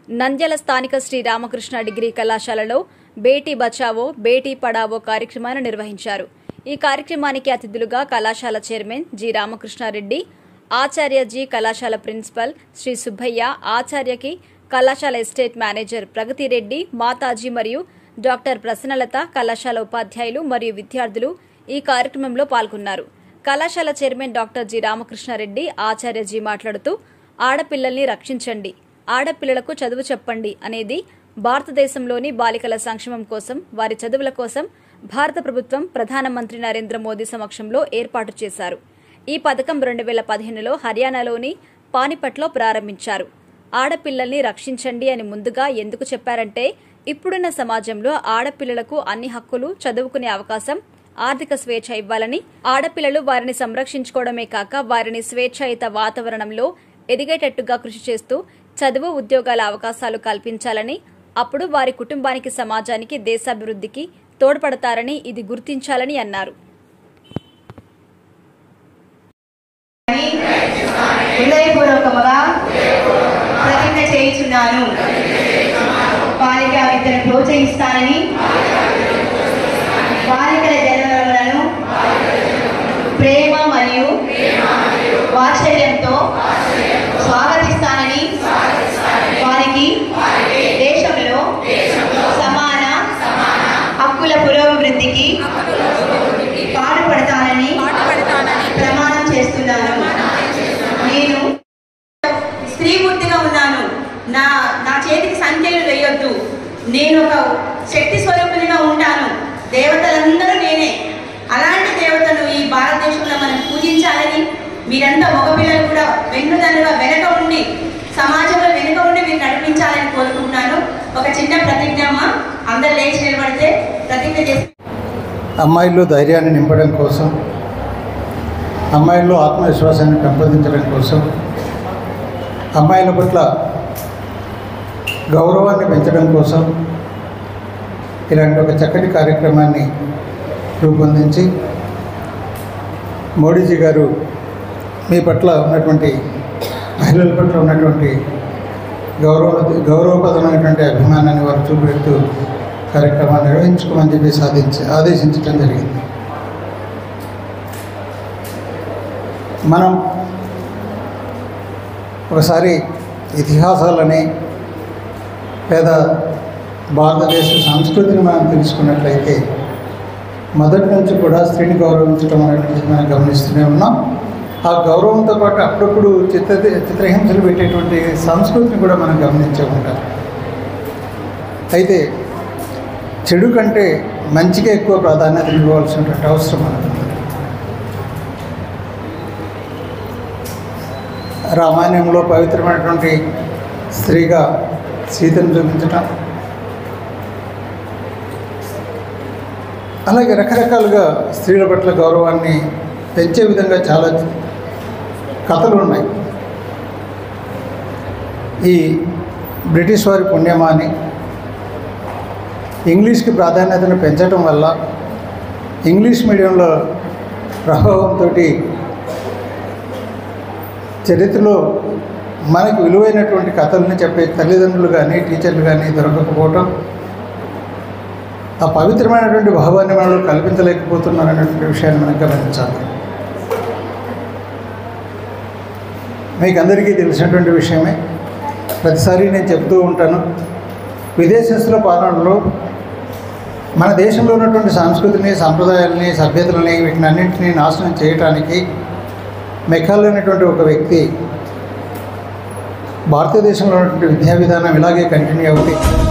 నంద్యాల స్థానిక శ్రీ రామకృష్ణ డిగ్రీ కళాశాలలో బేటీ బచావో బేటీ పడావో కార్యక్రమాన్ని నిర్వహించారు ఈ కార్యక్రమానికి అతిథులుగా కళాశాల చైర్మన్ జి రామకృష్ణారెడ్డి ఆచార్య జి కళాశాల ప్రిన్సిపల్ శ్రీ సుబ్బయ్య ఆచార్యకి కళాశాల ఎస్టేట్ మేనేజర్ ప్రగతిరెడ్డి మాతాజీ మరియు డాక్టర్ ప్రసన్నలత కళాశాల ఉపాధ్యాయులు మరియు విద్యార్థులు ఈ కార్యక్రమంలో పాల్గొన్నారు కళాశాల chairman doctor G Ramakrishna Reddy Acharya ji మాట్లాడుతూ ఆడపిల్లల్ని రక్షించండి ఆడపిల్లలకు చదువు చెప్పండి అనేది భారతదేశంలోని బాలికల సంక్షేమం కోసం వారి చదువుల కోసం భారత ప్రభుత్వం ప్రధానమంత్రి నరేంద్ర మోదీ సమక్షంలో ఏర్పాటు చేశారు ఈ పథకం రెండు వేల పదిహేనులో హర్యానాలోని పానిపట్లో ప్రారంభించారు ఆడపిల్లల్ని రక్షించండి అని ముందుగా ఎందుకు చెప్పారంటే ఇప్పుడున్న సమాజంలో ఆడపిల్లలకు అన్ని హక్కులు చదువుకునే అవకాశం ఆర్థిక స్వేచ్ఛ ఇవ్వాలని ఆడపిల్లలు వారిని సంరక్షించుకోవడమే కాక వారిని స్వేచ్ఛాయుత వాతావరణంలో ఎదిగేటట్టుగా కృషి చేస్తూ చదువు ఉద్యోగాల అవకాశాలు కల్పించాలని అప్పుడు వారి కుటుంబానికి సమాజానికి దేశాభివృద్ధికి తోడ్పడతారని ఇది గుర్తించాలని అన్నారు హృదయపూర్వకముగా ప్రతిజ్ఞ చేయుచున్నాను బాలికా విద్యను ప్రోత్సహిస్తానని బాలికల జన్మలను ప్రేమ మరియు వాత్సల్యంతో స్వాగతిస్తానని వారికి దేశంలో సమాన హక్కుల పురోభివృద్ధికి పాటుపడతానని ప్రమాణం చేస్తున్నాను నేను స్త్రీమూర్తిగా ఉన్నాను నా నా చేతికి సంఖ్యలు వేయొద్దు నేను ఒక శక్తి స్వరూపునిగా ఉంటాను దేవతలందరూ నేనే అలాంటి దేవతను ఈ భారతదేశంలో మనం పూజించాలని మీరంతా మగపిల్లలు కూడా వెన్నుదన్నుగా వెనక ఉండి సమాజంలో వెనుక ఉండి మీరు నడిపించాలని కోరుకుంటున్నాను ఒక చిన్న ప్రతిజ్ఞ అమ్మ అందరు లేచి నిలబడితే ప్రతిజ్ఞ చేసి అమ్మాయిల్లో ధైర్యాన్ని నింపడం కోసం అమ్మాయిల్లో ఆత్మవిశ్వాసాన్ని పెంపొందించడం కోసం అమ్మాయిల పట్ల గౌరవాన్ని పెంచడం కోసం ఇలాంటి ఒక చక్కటి కార్యక్రమాన్ని రూపొందించి మోడీజీ గారు మీ పట్ల ఉన్నటువంటి మహిళల పట్ల ఉన్నటువంటి గౌరవ గౌరవప్రదమైనటువంటి అభిమానాన్ని వారు చూపెడుతూ కార్యక్రమాన్ని నిర్వహించుకోమని చెప్పి సాధించి ఆదేశించడం జరిగింది మనం ఒకసారి ఇతిహాసాలని లేదా భారతదేశ సంస్కృతిని మనం తెలుసుకున్నట్లయితే మొదటి నుంచి కూడా స్త్రీని గౌరవించడం అనేటువంటిది మనం గమనిస్తూనే ఉన్నాం ఆ గౌరవంతో పాటు అప్పుడప్పుడు చిత్ర చిత్రహింసలు పెట్టేటువంటి సంస్కృతిని కూడా మనం గమనించే ఉంటాం అయితే చెడు కంటే మంచిగా ఎక్కువ ప్రాధాన్యత ఇవ్వాల్సినటువంటి అవసరం మనకు ఉంది. రామాయణంలో పవిత్రమైనటువంటి స్త్రీగా సీతను చూపించటం అలాగే రకరకాలుగా స్త్రీల పట్ల గౌరవాన్ని పెంచే విధంగా చాలా కథలు ఉన్నాయి ఈ బ్రిటిష్ వారి పుణ్యమా అని ఇంగ్లీష్కి ప్రాధాన్యతను పెంచడం వల్ల ఇంగ్లీష్ మీడియంలో ప్రభావంతో చరిత్రలో మనకు విలువైనటువంటి కథల్ని చెప్పే తల్లిదండ్రులు కానీ టీచర్లు కానీ దొరకకపోవటం ఆ పవిత్రమైనటువంటి భావాన్ని మనలో కల్పించలేకపోతున్నారు అనేటువంటి విషయాన్ని మనం గమనించాలి మీకు అందరికీ తెలిసినటువంటి విషయమే ప్రతిసారి నేను చెప్తూ ఉంటాను విదేశస్తుల పాలనలో మన దేశంలో ఉన్నటువంటి సంస్కృతిని సంప్రదాయాలని సభ్యతలని వీటిని అన్నింటినీ నాశనం చేయటానికి మెకాల్ అనేటువంటి ఒక వ్యక్తి భారతదేశంలో ఉన్నటువంటి విద్యా విధానం ఇలాగే కంటిన్యూ అవుతుంది